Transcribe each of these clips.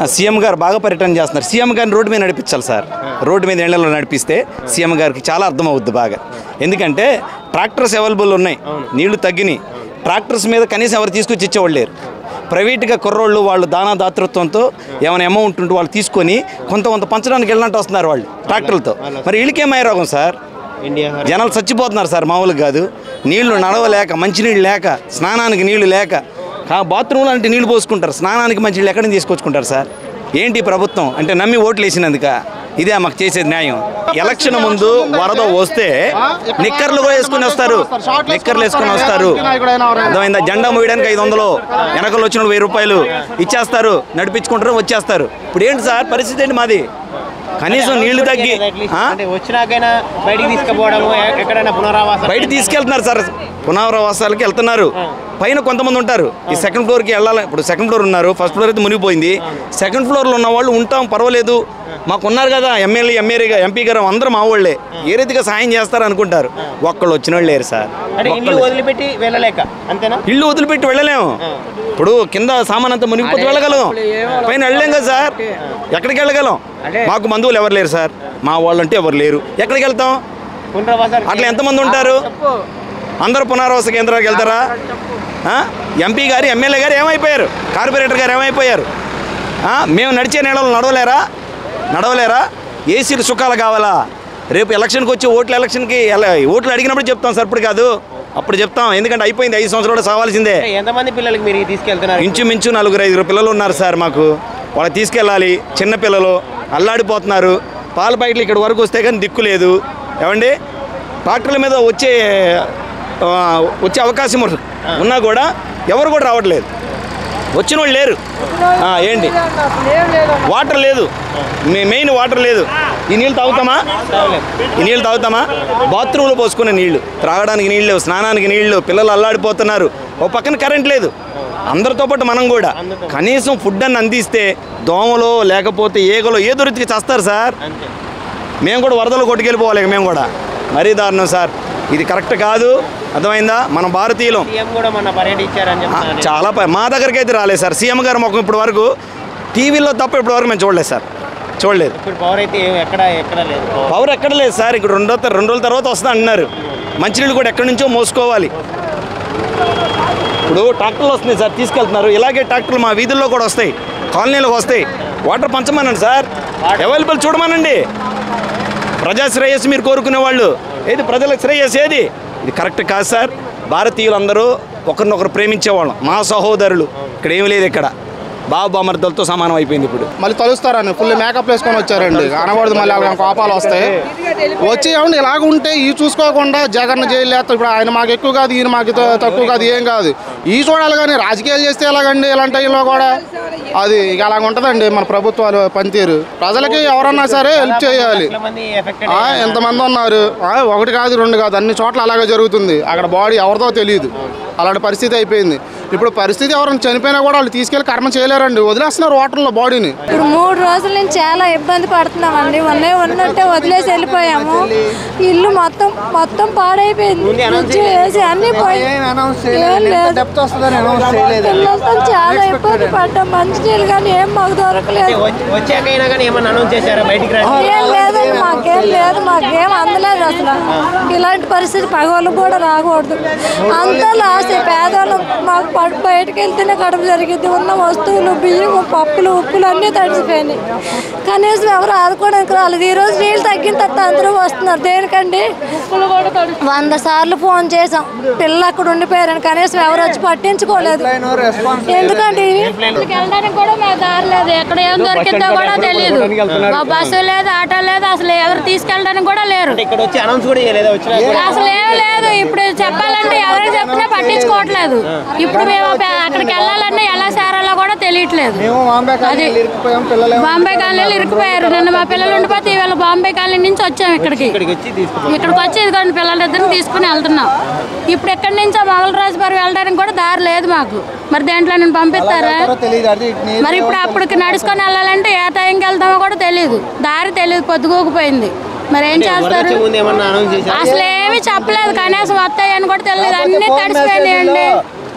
CM గారు బాగా పర్యటన చేస్తున్నారు సీఎం గారిని రోడ్డు మీద నడిపించాలి సార్ రోడ్డు మీద ఇళ్లలో నడిపిస్తే సీఎం గారికి చాలా అర్థం అవుద్ది బాగా ఎందుకంటే ట్రాక్టర్స్ అవైలబుల్ ఉన్నాయి నీళ్లు తగ్గినాయి ట్రాక్టర్స్ మీద కనీసం ఎవరు తీసుకొచ్చి ఇచ్చేవాళ్ళు లేరు ప్రైవేట్గా కుర్రోళ్ళు వాళ్ళు దానా దాతృత్వంతో ఏమైనా అమౌంట్ ఉంటే వాళ్ళు తీసుకొని కొంత కొంత పంచడానికి వెళ్ళినట్టు వస్తున్నారు వాళ్ళు ట్రాక్టర్లతో మరి వీళ్ళకేమయ్యే రోగం సార్ ఇండియా జనాలు చచ్చిపోతున్నారు సార్ మామూలుగా కాదు నీళ్లు నడవలేక మంచినీళ్ళు లేక స్నానానికి నీళ్లు లేక ఆ బాత్రూంలో అంటే నీళ్లు పోసుకుంటారు స్నానానికి మంచినీళ్ళు ఎక్కడి నుంచి తీసుకొచ్చుకుంటారు సార్ ఏంటి ఈ ప్రభుత్వం అంటే నమ్మి ఓట్లు వేసినందుక ఇదే మాకు చేసేది న్యాయం ఎలక్షన్ ముందు వరద వస్తే నిక్కర్లు కూడా వేసుకుని వస్తారు నిక్కర్లు వేసుకుని వస్తారు అర్థమైందా జెండా మోయడానికి ఐదు వందలు వెనకలు వచ్చిన వెయ్యి రూపాయలు ఇచ్చేస్తారు నడిపించుకుంటారు వచ్చేస్తారు ఇప్పుడు ఏంటి సార్ పరిస్థితి ఏంటి మాది కనీసం నీళ్లు తగ్గి ఆ? అంటే వచ్చినాకైనా బయటికి తీసుకుపోవడము ఎ- ఎక్కడైనా పునరావాసం బయట తీసుకెళ్తున్నారు సార్ పునరావాసాలకి వెళ్తున్నారు పైన కొంతమంది ఉంటారు ఈ సెకండ్ ఫ్లోర్కి వెళ్ళాలి ఇప్పుడు సెకండ్ ఫ్లోర్ ఉన్నారు ఫస్ట్ ఫ్లోర్ అయితే మునిగిపోయింది సెకండ్ ఫ్లోర్లో ఉన్న వాళ్ళు ఉంటాం పర్వాలేదు మాకు ఉన్నారు కదా ఎమ్మెల్యే ఎమ్మెల్యేగా ఎంపీ గారు అందరూ మా వాళ్ళే ఏ రీతిగా సాయం చేస్తారు అనుకుంటారు ఒక్కళ్ళు వచ్చిన వాళ్ళు లేరు సార్ అంటే ఇల్లు ఒక్కళ్ళు వదిలిపెట్టి వెళ్ళలేక అంతేనా ఇల్లు వదిలిపెట్టి వెళ్ళలేము ఇప్పుడు కింద సామాన్ అంతా మునిగిపోతే వెళ్ళగలం పైన వెళ్ళలేం కదా సార్ ఎక్కడికి వెళ్ళగలం మాకు బంధువులు ఎవరు లేరు సార్ మా వాళ్ళు అంటే ఎవరు లేరు ఎక్కడికి వెళ్తాం పునరావాసాలు అట్లా ఎంతమంది ఉంటారు అందరూ పునరావాస కేంద్రాలకు వెళ్తారా ఆ? ఎంపీ గారు ఎమ్మెల్యే గారు ఏమైపోయారు కార్పొరేటర్ గారు ఏమైపోయారు ఆ? మేము నడిచే నెలలు నడవలేరా నడవలేరా ఏసీలు సుఖాలు కావాలా రేపు ఎలక్షన్కి వచ్చి ఓట్ల ఎలక్షన్కి ఎలా ఓట్లు అడిగినప్పుడు చెప్తాం సార్ ఇప్పుడు కాదు అప్పుడు చెప్తాం ఎందుకంటే అయిపోయింది ఐదు సంవత్సరాలు సావాల్సిందే అంటే ఎంతమంది పిల్లలకి మీరు తీసుకెళ్తున్నారు ఇంచుమించు నలుగురు ఐదుగురు పిల్లలు ఉన్నారు సార్ మాకు వాళ్ళకి తీసుకెళ్ళాలి చిన్న పిల్లలు అల్లాడిపోతున్నారు పాల ప్యాకెట్లు ఇక్కడ వరకు వస్తే కానీ దిక్కు లేదు ఏమండి ట్రాక్టర్ల మీద వచ్చే ఆ, వచ్చే అవకాశం ఉం- ఉన్నా కూడా ఎవరు కూడా రావట్లేదు వచ్చిన వాళ్ళు లేరు ఆ, ఏంటి వాటర్ లేదు మె- మెయిన్ వాటర్ లేదు ఈ నీళ్ళు తాగుతామా ఈ నీళ్ళు తాగుతామా బాత్రూంలో పోసుకునే నీళ్లు త్రాగడానికి నీళ్ళు స్నానానికి నీళ్లు పిల్లలు అల్లాడిపోతున్నారు ఓ పక్కన కరెంట్ లేదు అందరితో పాటు మనం కూడా కనీసం ఫుడ్ అని అందిస్తే దోమలో లేకపోతే ఏగలో ఏ దొరికి చేస్తారు సార్ అంతే మేము కూడా వరదలు కొట్టుకెళ్ళిపోవాలి ఇక మేము కూడా మరీ దారుణం సార్ ఇది కరెక్ట్ కాదు అర్థమైందా మన భారతీయులం సీఎం కూడా మొన్న పర్యటించారని ఆ, చెప్తున్నారు చాలా ప- మా దగ్గరికి అయితే రాలేదు సార్ సీఎం గారు మాకు ఇప్పటి వరకు టీవీలో తప్ప ఇప్పటి వరకు మేము చూడలేదు సార్ చూడలేదు ఇప్పుడు పవర్ అయితే ఏం- ఎక్కడ ఎక్కడ లేదు పవర్ ఎక్కడ లేదు సార్ ఇక్కడ రెండో త- రెండు రోజుల తర్వాత వస్తా అంటున్నారు మంచినీళ్ళు కూడా ఎక్కడి నుంచో మోసుకోవాలి ఇప్పుడు ట్రాక్టర్లు వస్తున్నాయి సార్ తీసుకెళ్తున్నారు ఇలాగే ట్రాక్టర్లు మా వీధుల్లో కూడా వస్తాయి కాలనీలకు వస్తాయి వాటర్ పంచమనండి సార్ అవైలబుల్ చూడమనండి ప్రజా శ్రేయస్సు మీరు కోరుకునే వాళ్ళు ఏది ప్రజల శ్రేయస్సు ఏది ఇది కరెక్ట్ కాదు సార్ భారతీయులందరూ ఒకరినొకరు ప్రేమించేవాళ్ళం మా సహోదరులు ఇక్కడ ఏమి లేదు ఇక్కడ బాబు బామర్దలతో సమానం అయిపోయింది ఇప్పుడు మళ్ళీ తలుస్తారని ఫుల్ మేకప్ వేసుకొని వచ్చారండి అనకూడదు మళ్ళీ వాళ్ళకి కోపాలు వస్తాయి వచ్చి ఏమండి ఇలాగ ఉంటే ఈ చూసుకోకుండా జగన్ జైలు వేస్తారు ఇప్పుడు ఆయన మాకు ఎక్కువ కాదు ఈయన మాకు త- తక్కువ కాదు ఏం కాదు ఈ చూడాలి కానీ రాజకీయాలు చేస్తే ఎలాగండి ఇలాంటి టైంలో కూడా అది ఇక అలాగ ఉంటుందండి మన ప్రభుత్వాలు పనితీరు ప్రజలకి ఎవరన్నా సరే హెల్ప్ చేయాలి చాలా మంది ఎఫెక్టెడ్ ఆ, ఎంతమంది ఉన్నారు ఆ, ఒకటి కాదు రెండు కాదు అన్ని చోట్ల అలాగే జరుగుతుంది అక్కడ బాడీ ఎవరిదో తెలియదు అలాంటి పరిస్థితి అయిపోయింది ఇప్పుడు పరిస్థితి ఎవరైనా చనిపోయినా కూడా వాళ్ళు తీసుకెళ్లి కర్మ చేయలేరండి వదిలేస్తున్నారు వాటర్లో బాడీని ఇప్పుడు మూడు రోజుల నుంచి చాలా ఇబ్బంది పడుతున్నామండి ఉన్నాయి ఉన్నట్టే వదిలేసి వెళ్ళిపోయాము ఇల్లు మొత్తం మొత్తం పాడైపోయింది ఫ్రిడ్జ్ వేసి అన్ని పోయి ఏం లేదు పిల్లలతో చాలా ఇబ్బంది పడ్డాం మంచినీళ్ళు కానీ ఏం మాకు దొరకలేదు వచ్చాకైనా కానీ ఏమన్నా అనౌన్స్ చేశారా బయటికి రండి ఏం లేదండి మాకేం లేదు మాకేం అందలేదు అసలు ఇలాంటి పరిస్థితి పగవాళ్ళు కూడా రాకూడదు అంతా లాస్ పేదవాళ్ళు మాకు పడు బయటకు వెళ్తేనే కడుపు జరిగింది ఉన్న వస్తువులు బియ్యం పప్పులు ఉప్పులు అన్నీ తడిసిపోయినాయి కనీసం ఎవరు ఆదుకోవడానికి రాలేదు ఈ రోజు నీళ్ళు తగ్గిన తర్వాత అందరూ వస్తున్నారు దేనికండి వంద సార్లు ఫోన్ చేసాం పిల్లలు అక్కడ ఉండిపోయారని కనీసం ఎవరు వచ్చి పట్టించుకోలేదు ఎందుకండి వెళ్ళడానికి కూడా మా దారి లేదు ఎక్కడ ఏం దొరికిందో కూడా తెలియదు మా బస్సు లేదు ఆటో లేదు అసలు ఎవరు తీసుకెళ్ళడానికి కూడా లేరు ఇక్కడ వచ్చి అనౌన్స్ కూడా చేయలేదా వచ్చినా అసలు ఏం లేదు ఇప్పుడు చెప్పాలంటే ఎవరికి చెప్పినా పట్టించుకోవట్లేదు ఇప్పుడు మేము పే- అక్కడికి వెళ్ళాలన్నా ఎలా చేరాలో కూడా తెలియట్లేదు అది బాంబే కాలనీలో ఇరుక్కుపోయారు నిన్న మా పిల్లలు ఉండిపోతే ఇవాళ బాంబే కాలనీ నుంచి వచ్చాం ఇక్కడికి ఇక్కడికి వచ్చి తీసుకుపోయి ఇక్కడికి వచ్చి ఇదిగోండి పిల్లలిద్దరిని తీసుకుని వెళ్తున్నాం ఇప్పుడు ఎక్కడి నుంచో మొగలరాజుపురం వెళ్ళడానికి కూడా దారి లేదు మాకు మరి దేంట్లో నేను పంపిస్తారా మరి ఇప్పుడు అప్పటికి నడుచుకొని వెళ్ళాలంటే ఏ టైంకి వెళ్తామో కూడా తెలియదు దారి తెలియదు పొద్దుకోకపోయింది మరి ఏం చేస్తారు వచ్చే ముందు ఏమన్నా అనౌన్స్ చేశారా అసలు ఏమి చెప్పలేదు కనీసం వస్తాయని కూడా తెలియదు అన్ని తడిసిపోయినాయండి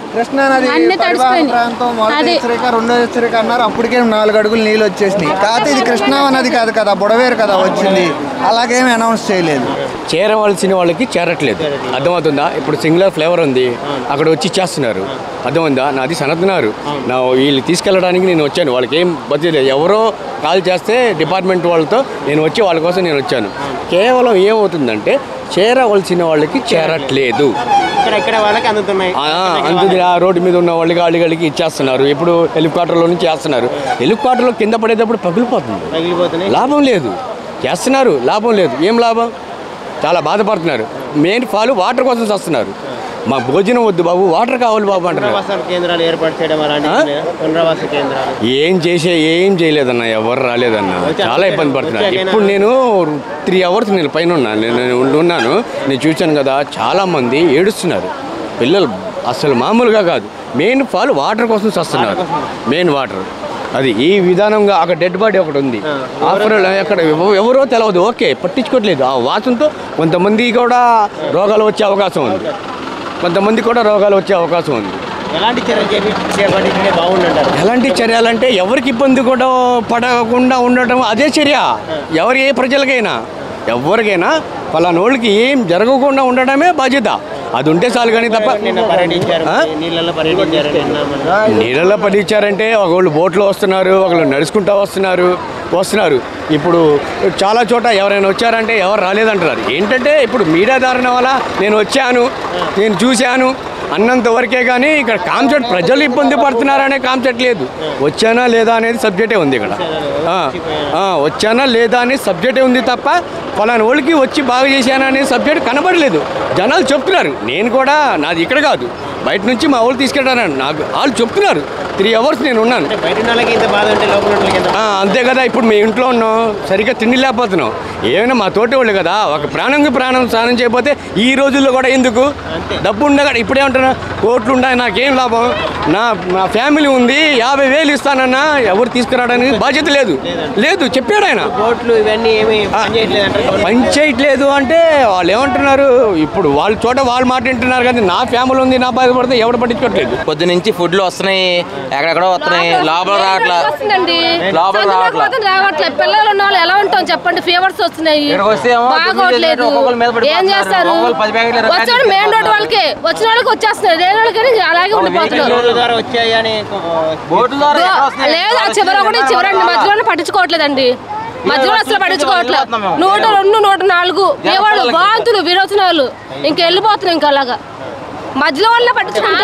కృష్ణా నది అన్ని పరివాహక తడిసిపోయినాయి. ప్రాంతం మొదటి అది. హెచ్చరిక రెండో హెచ్చరిక అన్నారు అప్పటికే నాలుగు అడుగులు నీళ్ళు వచ్చేసినాయి కాకపోతే ఇది కృష్ణా నది కాదు కదా బుడవేరు కదా వచ్చింది అలాగేమి అనౌన్స్ చేయలేదు చేరవలసిన వాళ్ళకి చేరట్లేదు అర్థమవుతుందా ఇప్పుడు సింగులర్ ఫ్లేవర్ ఉంది అక్కడ వచ్చి ఇచ్చేస్తున్నారు అర్థమైందా నాది సనత్తున్నారు నా వీళ్ళు తీసుకెళ్ళడానికి నేను వచ్చాను వాళ్ళకి ఏం బతి లేదు ఎవరో కాల్ చేస్తే డిపార్ట్మెంట్ వాళ్ళతో నేను వచ్చి వాళ్ళ కోసం నేను వచ్చాను కేవలం ఏమవుతుందంటే చేరవలసిన వాళ్ళకి చేరట్లేదు ఇక్కడ ఇక్కడ వాళ్ళకి అందుతున్నాయి ఆ, అందుది ఆ రోడ్డు మీద ఉన్న వాళ్ళకి అడిగడికి ఇచ్చేస్తున్నారు ఇప్పుడు హెలికాప్టర్లో నుంచి చేస్తున్నారు హెలికాప్టర్లో కింద పడేటప్పుడు పగిలిపోతుంది తగిలిపోతున్నాయి లాభం లేదు చేస్తున్నారు లాభం లేదు ఏం లాభం చాలా బాధపడుతున్నారు మెయిన్ ఫాలు వాటర్ కోసం వస్తున్నారు మా భోజనం వద్దు బాబు వాటర్ కావాలి బాబు అంటున్నారు పునరావాస కేంద్రాలు ఏర్పాటు చేయడం అలాంటివి పునరావాస కేంద్రాలు ఏం చేసే ఏం చేయలేదన్న ఎవరు రాలేదన్న చాలా ఇబ్బంది పడుతున్నారు ఇప్పుడు నేను త్రీ అవర్స్ నేను పైన ఉన్నాను నేను నేను ఉన్నాను నేను చూశాను కదా చాలా మంది ఏడుస్తున్నారు పిల్లలు అసలు మామూలుగా కాదు మెయిన్ ఫాల్ వాటర్ కోసం వస్తున్నారు మెయిన్ వాటర్ అది ఈ విధానంగా అక్కడ డెడ్ బాడీ ఒకటి ఉంది ఆఫర్ ఎక్కడ ఎవ- ఎవరో తెలియదు ఓకే పట్టించుకోవట్లేదు ఆ వాసనతో కొంతమంది కూడా రోగాలు వచ్చే అవకాశం ఉంది కొంతమంది కూడా రోగాలు వచ్చే అవకాశం ఉంది ఎలాంటి చర్యలు చేపి చేపట్టింటే బాగుండంటారు ఎలాంటి చర్యలంటే ఎవరికి ఇబ్బంది కూడా పడకుండా ఉండటం అదే చర్య ఎవరి ఏ ప్రజలకైనా ఎవరికైనా పలానోళ్ళకి ఏం జరగకుండా ఉండడమే బాధ్యత అది ఉంటే చాలు కానీ తప్ప నిన్న పర్యటించారు ఆ? నీళ్ళల్లో పర్యటించారు నిన్న మన నీళ్ళలో పడిచ్చారంటే ఒకళ్ళు బోట్లో వస్తున్నారు ఒకళ్ళు నడుచుకుంటూ వస్తున్నారు వస్తున్నారు ఇప్పుడు చాలా చోట ఎవరైనా వచ్చారంటే ఎవరు రాలేదంటున్నారు ఏంటంటే ఇప్పుడు మీడియా దారుణ వల్ల నేను వచ్చాను నేను చూశాను అన్నంత వరకే కానీ ఇక్కడ కాన్సెప్ట్ ప్రజలు ఇబ్బంది పడుతున్నారనే కాన్సెప్ట్ లేదు వచ్చానా లేదా అనేది సబ్జెక్టే ఉంది ఇక్కడ ఆ, ఆ, వచ్చానా లేదా అనేది సబ్జెక్టే ఉంది తప్ప ఫలానా వాళ్ళకి వచ్చి బాగా చేశానా అనే సబ్జెక్ట్ కనబడలేదు జనాలు చెప్తున్నారు నేను కూడా నాది ఇక్కడ కాదు బయట నుంచి మా వాళ్ళు తీసుకెళ్తారని నాకు వాళ్ళు చెప్తున్నారు త్రీ అవర్స్ నేను ఉన్నాను అంటే బయట ఉన్న వాళ్ళకి ఇంత బాధ ఉంటే లోపల ఉన్న వాళ్ళకి ఎంత ఆ, అంతే కదా ఇప్పుడు మీ ఇంట్లో ఉన్నాం సరిగ్గా తిండి లేకపోతున్నాం ఏమైనా మా తోటి వాళ్ళు కదా ఒక ప్రాణంకి ప్రాణం స్నానం చేయకపోతే ఈ రోజుల్లో కూడా ఎందుకు డబ్బు ఉండగా ఇప్పుడే ఉంటున్నా కోట్లు ఉన్నాయి నాకేం లాభం నా నా ఫ్యామిలీ ఉంది యాభై వేలు ఇస్తానన్నా ఎవరు తీసుకురావడానికి బాధ్యత లేదు లేదు చెప్పాడు ఆయన బోట్లు ఇవన్నీ ఏమి పని చేయట్లేదంటారు పని చేయట్లేదు అంటే వాళ్ళు ఏమంటున్నారు ఇప్పుడు వాళ్ళ చోట వాళ్ళు మాట వింటున్నారు కానీ నా ఫ్యామిలీ ఉంది నా బాధపడితే ఎవడు పట్టించుకోవట్లేదు పొద్దు నుంచి ఫుడ్లు వస్తున్నాయి ఎక్కడెక్కడో వస్తున్నాయి లోపల రావట్లా వస్తుందండి లోపల చంద్రబాబు రావట్లా. మాత్రం రావట్లేదు పిల్లలు ఉన్న వాళ్ళు ఎలా ఉంటాం చెప్పండి ఫీవర్స్ వస్తున్నాయి ఇక్కడికి వస్తే ఏమో బాగోట్లేదు ఒక్కొక్కరు మీద పడిపోతున్నారు. ఏం చేస్తారు ఒక్కొక్కరు పది ప్యాకెట్లు, ఇరవై వచ్చాడు ప్యాకెట్లు మెయిన్ రోడ్ వాళ్ళకి వచ్చిన వాళ్ళకి వచ్చేస్తున్నారు లేని వాళ్ళకి అలాగే ఉండిపోతున్నారు రోడ్ల ద్వారా వచ్చాయి అని బోట్ల ద్వారా ఎక్కడ వస్తున్నాయి? లేదు ఆ చివర ఒకటి చివర మధ్యలో పట్టించుకోవట్లేదండి మధ్యలో అసలు పట్టించుకోవట్లేదు నూట రెండు నూట నాలుగు వాళ్ళు వాంతులు విరోచనాలు ఇంక వెళ్ళిపోతున్నాం ఇంకా అలాగా మధ్యలో వాళ్ళే పట్టించుకుంటే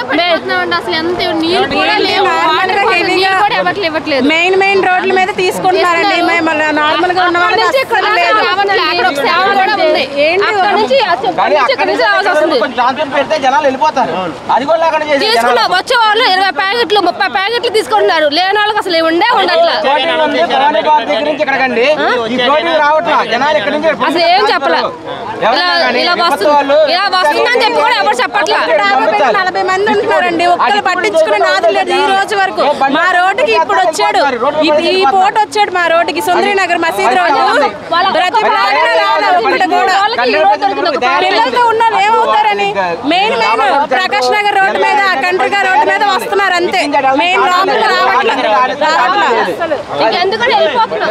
అసలు ఎంత నీళ్ళు కూడా లేవు వాటర్ కోసం నీళ్ళు కూడా ఎవరికి ఇవ్వట్లేదు మెయిన్ మెయిన్ రోడ్ల మీద తీసుకుంటున్నారండి మేము నార్మల్ గా ఉన్న అక్కడ వాళ్ళకి నుంచి ఇక్కడ అస్సలు దాకా లేదు. రావట్లేదు. అక్కడ ఒక సేవ కూడా ఉంది. ఏంటి అక్కడ నుంచి అక్కడ కానీ నుంచి ఇక్కడ నుంచి రావాల్సి వస్తుంది కొంచెం ట్రాన్స్పోర్ట్ పెడితే జనాలు వెళ్ళిపోతారు అది కూడా లేకుండా చేసి తీసుకున్నా వచ్చే వాళ్ళు ఇరవై ప్యాకెట్లు ముప్పై ప్యాకెట్లు తీసుకుంటున్నారు లేని వాళ్ళకి అసలు ఉండే ఉండట్లా దగ్గర నుంచి ఇక్కడికండి ఈ ఫ్లోటింగ్ రావట్లా జనాలు ఇక్కడ నుంచి అసలు ఏం చెప్పలా ఇలా ఇలా వస్తుంది ఇలా వస్తుందని చెప్పి కూడా ఎవరు చెప్పట్లా యాభై మంది, నలభై మంది ఉంటున్నారండి ఒక్కరు పట్టించుకునే నాదు లేదు ఈ రోజు వరకు మా రోడ్డుకి ఇప్పుడు వచ్చాడు ఈ- ఈ పోట వచ్చాడు మా రోడ్డుకి సుందరి నగర్ మసీద్ రోడ్డు ప్రతి పాలన రాలే ఒక్కటి కూడా వాళ్ళకి ఈ రోజు దొరికింది ఒక ప్యాకెట్. పిల్లలతో ఉన్న ఏమవుతారని main main Prakash Nagar road మీద కంట్రిగా రోడ్డు మీద వస్తున్నారు అంతే మెయిన్ లోపలికి రావట్లేదు రావట్లేదు ఇంకెందుకని వెళ్ళిపోతున్నారు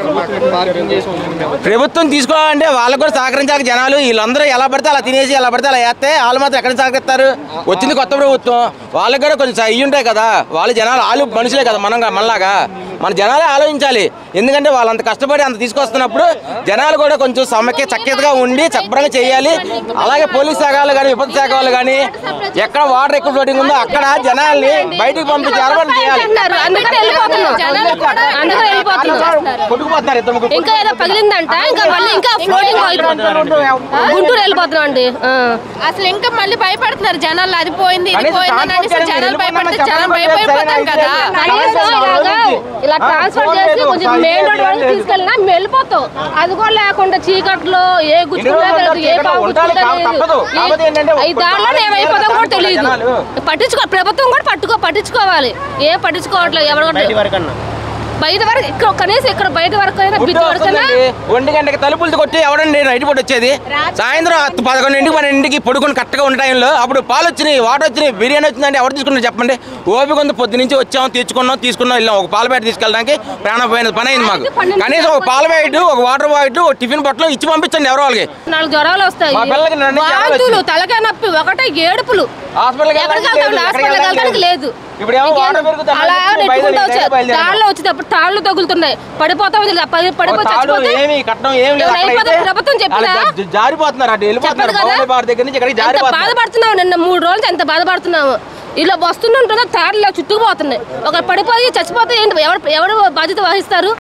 ప్రభుత్వం తీసుకోవాలంటే వాళ్ళకు కూడా సహకరించాలి జనాలు వీళ్ళందరూ ఎలా పడితే అలా తినేసి ఎలా పడితే అలా వేస్తే వాళ్ళు మాత్రం ఎక్కడ సహకరిస్తారు వచ్చింది కొత్త ప్రభుత్వం వాళ్ళకి కూడా కొంచెం ఇవి ఉంటాయి కదా వాళ్ళు జనాలు వాళ్ళు మనుషులే కదా మనం మనలాగా మన జనాలే ఆలోచించాలి ఎందుకంటే వాళ్ళు అంత కష్టపడి అంత తీసుకొస్తున్నప్పుడు జనాలు కూడా కొంచెం సమైక్య చక్కగా ఉండి శుభ్రంగా చేయాలి అలాగే పోలీస్ శాఖ వాళ్ళు కానీ విపత్తు శాఖ వాళ్ళు కానీ ఎక్కడ వాటర్ ఎక్కువ ఫ్లోటింగ్ ఉందో అక్కడ జనాల్ని బయటికి పంపించి ఏర్పాటు చేయాలి అంటున్నారు. అందుకని వెళ్ళిపోతున్నాం అందుకని వెళ్ళిపోతున్నాం కొట్టుకుపోతున్నారు ఇద్దరు ముగ్గురు ఇంకా ఏదో పగిలిందంట ఇంకా మళ్ళీ ఇంకా ఫ్లోటింగ్ గుంటూరు వెళ్ళిపోతున్నాం అండి అసలు ఇంకా మళ్ళీ భయపడుతున్నారు జనాలు అది పోయింది ఇది కనీసం పోయింది అని ట్రాన్స్పోర్ట్ జనాలు చేయండి, భయపడితే వెళ్ళిపోమని జనాలు చెప్పండి, భయపడిపోతాం కదా కనీసం ఇలాగా ఇలా ట్రాన్స్ఫర్ చేసి కొంచెం మెయిన్ రోడ్ వరకు తీసుకెళ్ళినా మేము వెళ్ళిపోతాం అది కూడా లేకుండా చీకట్లో ఏ గుచ్చుకుంటా తెలియదు ఏ పాము ఉండాలి, గుచ్చుకుంటా తప్పదు. కాకపోతే ఏంటంటే తెలియదు ఈ దారిలో ఏమైపోతాం కూడా తెలియదు పట్టించుకో ప్రభుత్వం కూడా పట్టుకో పట్టించుకోవాలి ఏం పట్టించుకోవట్లేదు ఎవరు కూడా బయటి వరకు అన్న బయట వరకు ఇక్కడ కనీసం ఇక్కడ బయట వరకు అయినా ఫుడ్ బిడ్డ వరకైనా వస్తుందండి. ఒంటి గంటకి తలుపులు కొట్టి ఎవడండి నైట్ పూట వచ్చేది సాయంత్రం హత్తు పదకొండింటికి పన్నెండింటికి పడుకొని కరెక్ట్గా ఉన్న టైంలో అప్పుడు పాలు వచ్చినాయి వాటర్ వచ్చినాయి బిర్యానీ వచ్చిందంటే ఎవరు తీసుకున్నారు చెప్పండి ఓపిక ఉంది పొద్దు నుంచి వచ్చాం తెచ్చుకున్నాం తీసుకున్నాం వెళ్ళాం ఒక పాల ప్యాకెట్ తీసుకెళ్ళడానికి ప్రాణం పోయిన పని అయింది మాకు కనీసం ఒక పాల ప్యాకెట్ ఒక వాటర్ ప్యాకెట్ ఒక టిఫిన్ బట్టలు ఇచ్చి పంపించండి ఎవరో వాళ్ళకి నాలుగు జ్వరాలు వస్తాయి మా పిల్లలకి రెండు జ్వరాలు వాంతులు వచ్చినాయి. తలకాయ నొప్పి ఒకటే ఏడుపులు హాస్పిటల్కి ఎక్కడికి వెళ్ళడానికి వెళ్తాం లేదు, ఎక్కడికి హాస్పిటల్కి వెళ్ళడానికి వెళ్ళడానికి లేదు ఇప్పుడేమో ఇంకేం- వాటర్ పెరుగుతుంది, అలా బయలుదేరి, నెట్టుకుంటూ వచ్చా బయలుదేరి. తాళ్ళు వచ్చేటప్పుడు తాళ్ళు తగులుతున్నాయి పడిపోతాం ఇది పడి- పడిపోయి తాడు చచ్చిపోతే ఏమి కట్టడం ఏం లేదు ఏమైనా అక్కడైతే అయిపోతే ప్రభుత్వం చెప్పిందా? వాళ్ళు జా- జారిపోతున్నారు అటు వెళ్ళిపోతున్నారు చెప్పదు కదా? పవన్ బార్ దగ్గర నుంచి ఇక్కడికి ఎంత జారిపోతున్నారు బాధపడుతున్నావు నిన్న మూడు రోజులు ఎంత బాధపడుతున్నావు ఇలా వస్తుంటుందో తాడులా చుట్టుకుపోతున్నాయి ఒక పడిపోయి చచ్చిపోతే ఏంటి ఎవరు ఎవరు బాధ్యత వహిస్తారు